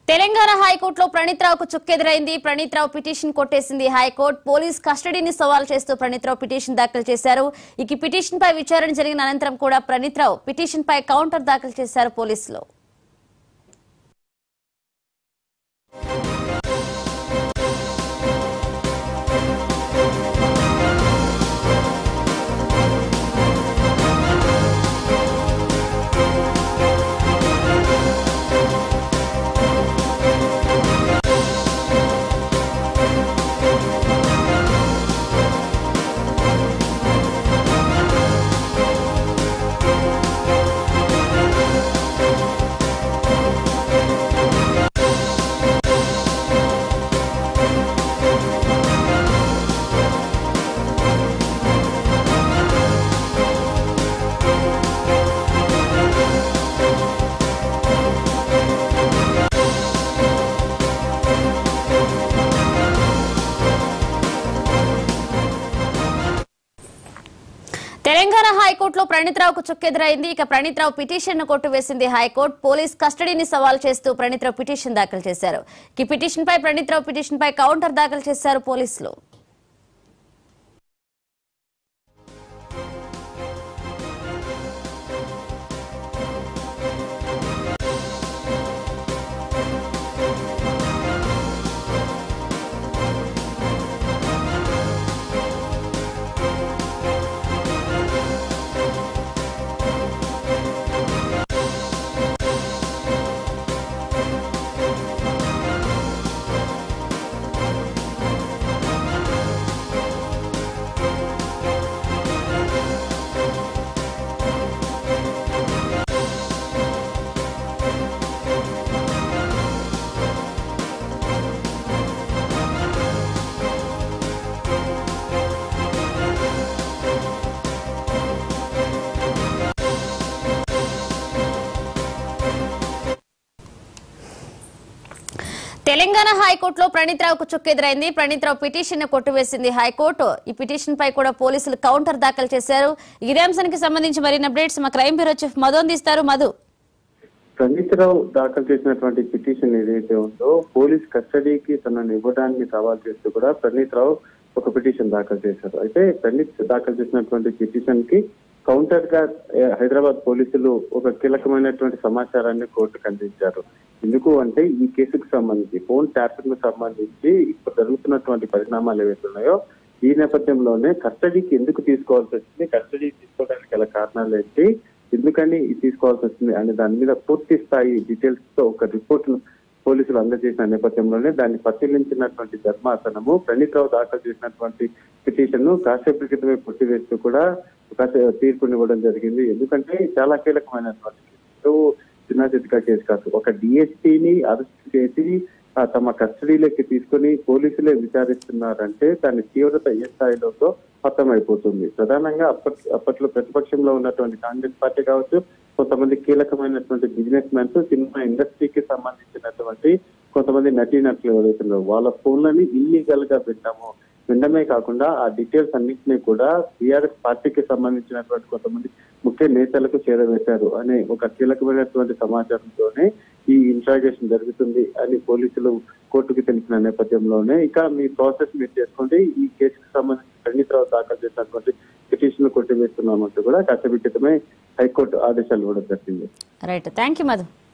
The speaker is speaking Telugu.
తెలంగాణ హైకోర్టులో ప్రణీత్ రావుకు చుక్కెదురైంది ప్రణీత్ రావు పిటిషన్ కొట్టేసింది హైకోర్టు పోలీస్ కస్టడీని సవాల్ చేస్తూ ప్రణీత్ రావు పిటిషన్ దాఖలు చేశారు ఇక ఈ పిటిషన్ పై విచారణ జరిగిన అనంతరం కూడా ప్రణీత్ రావు పిటిషన్ పై కౌంటర్ దాఖలు చేశారు పోలీసులు తెలంగాణ హైకోర్టులో ప్రణీత్ రావుకు చుక్కెదురైంది ఇక ప్రణీత్ రావు పిటిషన్ ను కొట్టివేసింది హైకోర్టు పోలీస్ కస్టడీని సవాల్ చేస్తూ ప్రణీత్ రావు పిటిషన్ దాఖలు చేశారు ఈ పిటిషన్ పై ప్రణీత్ రావు పిటిషన్ పై కౌంటర్ దాఖలు చేశారు పోలీసులు తెలంగాణ హైకోర్టులో ప్రణీత్ రావుకు చుక్కెదురైంది ప్రణీత్ రావు పిటిషన్ ను కొట్టివేసింది హైకోర్టు ఈ పిటిషన్ పై కూడా పోలీసులు కౌంటర్ దాఖలు చేశారు ఇదే అంశానికి సంబంధించి మరిన్ని అప్డేట్స్ మా క్రైమ్ బ్యూరో చీఫ్ మధు అందిస్తారు మధు ప్రణీతరావు దాఖలు చేసినటువంటి పిటిషన్ ఏదైతే ఉందో పోలీస్ కస్టడీకి తనను ఇవ్వడానికి సవాల్ చేస్తూ కూడా ప్రణీత్ రావు ఒక పిటిషన్ దాఖలు చేశారు అయితే ప్రణీత్ దాఖలు చేసినటువంటి పిటిషన్ కి కౌంటర్ గా ఏ, హైదరాబాద్ పోలీసులు ఒక కీలకమైనటువంటి సమాచారాన్ని కోర్టుకు అందించారు ఎందుకు అంటే ఈ కేసుకు సంబంధించి ఫోన్ ట్యాపింగ్ కు సంబంధించి ఇప్పుడు జరుగుతున్నటువంటి పరిణామాలు ఏవైతే ఉన్నాయో ఈ నేపథ్యంలోనే కస్టడీకి ఎందుకు తీసుకోవాల్సి వచ్చింది కస్టడీ తీసుకోవడానికి గల కారణాలు ఏంటి ఎందుకని ఇది తీసుకోవాల్సి వచ్చింది అనే దాని మీద పూర్తి స్థాయి డీటెయిల్స్ తో ఒక రిపోర్ట్ పోలీసులు అందజేసిన నేపథ్యంలోనే దాన్ని పరిశీలించినటువంటి ధర్మాసనము ప్రణీత్ రావు దాఖలు చేసినటువంటి పిటిషన్ ను కాసేపటి క్రితమే కొట్టివేస్తూ కూడా ఒక తీర్పునివ్వడం జరిగింది ఎందుకంటే చాలా కీలకమైనటువంటి కేసు. చిన్న చితక కేసు కాదు ఒక డిఎస్పీని అరెస్ట్ చేసి ఆ, తమ కస్టడీలోకి తీసుకుని పోలీసులే విచారిస్తున్నారంటే దాని తీవ్రత ఏ స్థాయిలోతో అర్థమైపోతుంది ప్రధానంగా అప్పట్ అప్పట్లో ప్రతిపక్షంలో ఉన్నటువంటి కాంగ్రెస్ పార్టీ కావచ్చు కొంతమంది కీలకమైనటువంటి బిజినెస్ మ్యాన్స్ సినిమా ఇండస్ట్రీకి సంబంధించినటువంటి కొంతమంది నటీనటులు ఎవరైతున్నారో వాళ్ళ ఫోన్లని ఇల్లీగల్ గా పెట్టాము వినడమే కాకుండా ఆ డీటెయిల్స్ అన్నింటినీ కూడా బీఆర్ఎస్ పార్టీకి సంబంధించినటువంటి కొంతమంది ముఖ్య నేతలకు చేరవేశారు అనే ఒక కీలకమైనటువంటి సమాచారంతోనే ఈ ఇంట్రాగేషన్ జరుగుతుంది అని పోలీసులు కోర్టుకు తెలిసిన నేపథ్యంలోనే ఇక మీ ప్రాసెస్ మీరు చేసుకోండి ఈ కేసుకు సంబంధించి ప్రణీత్ రావు దాఖలు చేసినటువంటి పిటిషన్ కొట్టివేస్తున్నామంటూ కూడా కట్టబిట్టమే హైకోర్టు ఆదేశాలు ఇవ్వడం జరిగింది రైట్ థ్యాంక్ యూ మధు